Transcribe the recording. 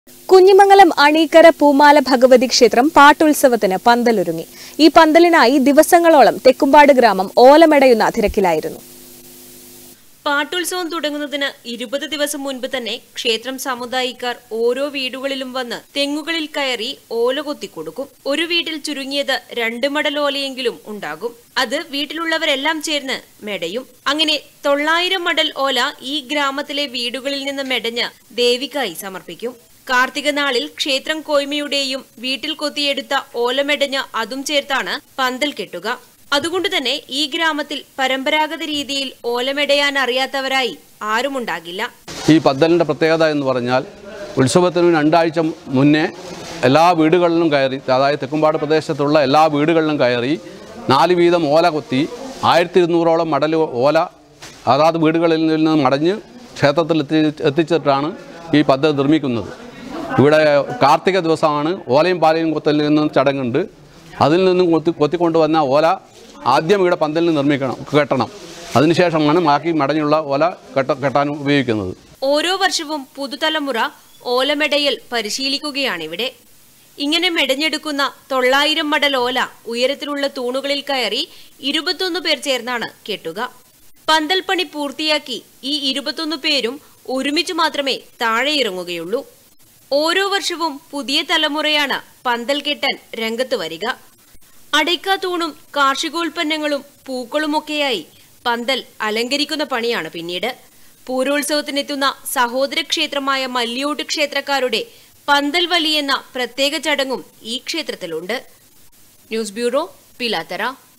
കുഞ്ഞിമംഗലം അണീക്കര പൂമാല ഭഗവതി ക്ഷേത്രം പാട്ടുത്സവത്തിന് പന്തലൊരുങ്ങി ഈ പന്തലിനായി ദിവസങ്ങളോളം തെക്കുംപാട് ഗ്രാമം ഓലമെടയുന്ന തിരക്കിലായിരുന്നു പാട്ടുത്സവം തുടങ്ങുന്നതിന് ഇരുപത് ദിവസം മുൻപ് തന്നെ ക്ഷേത്രം സമുദായിക്കാർ ഓരോ വീടുകളിലും വന്ന് തെങ്ങുകളിൽ കയറി ഓല കൊത്തിക്കൊടുക്കും ഒരു വീട്ടിൽ ചുരുങ്ങിയത് രണ്ട് മടൽ ഓലയെങ്കിലും ഉണ്ടാകും അത് വീട്ടിലുള്ളവരെല്ലാം ചേർന്ന് മെടയും അങ്ങനെ തൊള്ളായിരം മടൽ ഓല ഈ ഗ്രാമത്തിലെ വീടുകളിൽ നിന്ന് മെടഞ്ഞ് ദേവിക്കായി സമർപ്പിക്കും കാർത്തിക നാളിൽ ക്ഷേത്രം കോയ്മയുടെയും വീട്ടിൽ കൊത്തിയെടുത്ത ഓലമെടഞ്ഞ് അതും ചേർത്താണ് പന്തൽ കെട്ടുക അതുകൊണ്ട് തന്നെ ഈ ഗ്രാമത്തിൽ പരമ്പരാഗത രീതിയിൽ ഓലമെടയാൻ അറിയാത്തവരായി ആരുമുണ്ടാകില്ല ഈ പന്തലിൻ്റെ പ്രത്യേകത എന്ന് പറഞ്ഞാൽ ഉത്സവത്തിന് രണ്ടാഴ്ച മുന്നേ എല്ലാ വീടുകളിലും കയറി അതായത് തെക്കുംപാട് പ്രദേശത്തുള്ള എല്ലാ വീടുകളിലും കയറി നാല് വീതം ഓല കൊത്തി ആയിരത്തി ഇരുന്നൂറോളം മടൽ ഓല അതാത് വീടുകളിൽ നിന്ന് മടഞ്ഞ് ക്ഷേത്രത്തിൽ എത്തി എത്തിച്ചിട്ടാണ് ഈ പദ്ധതി നിർമ്മിക്കുന്നത് ഇവിടെ കാർത്തിക ദിവസമാണ് ഓലയും പാലയും കൊത്തലിൽ നിന്നും ചടങ്ങുണ്ട് അതിൽ നിന്നും കൊത്തി കൊത്തിക്കൊണ്ടുവന്ന ഓല ആദ്യം ഇവിടെ പന്തലിൽ നിർമ്മിക്കണം കെട്ടണം അതിനുശേഷമാണ് ബാക്കി മടഞ്ഞുള്ള ഓല കെട്ട കെട്ടാൻ ഉപയോഗിക്കുന്നത് ഓരോ വർഷവും പുതുതലമുറ ഓലമെടയൽ പരിശീലിക്കുകയാണിവിടെ ഇങ്ങനെ മെടഞ്ഞെടുക്കുന്ന തൊള്ളായിരം മടൽ ഓല ഉയരത്തിലുള്ള തൂണുകളിൽ കയറി ഇരുപത്തൊന്ന് പേർ ചേർന്നാണ് കെട്ടുക പന്തൽ പണി പൂർത്തിയാക്കി ഈ ഇരുപത്തൊന്ന് പേരും ഒരുമിച്ച് മാത്രമേ താഴെ ഇറങ്ങുകയുള്ളൂ ഓരോ വർഷവും പുതിയ തലമുറയാണ് പന്തൽ കെട്ടാൻ രംഗത്ത് വരിക അടയ്ക്ക തൂണും കാർഷികോൽപ്പന്നങ്ങളും പൂക്കളുമൊക്കെയായി പന്തൽ അലങ്കരിക്കുന്ന പണിയാണ് പിന്നീട് പൂരോത്സവത്തിനെത്തുന്ന സഹോദര ക്ഷേത്രമായ മല്ലിയോട്ട് ക്ഷേത്രക്കാരുടെ പന്തൽ വലി എന്ന പ്രത്യേക ചടങ്ങും ഈ ക്ഷേത്രത്തിലുണ്ട് ന്യൂസ് ബ്യൂറോ പിലാത്തറ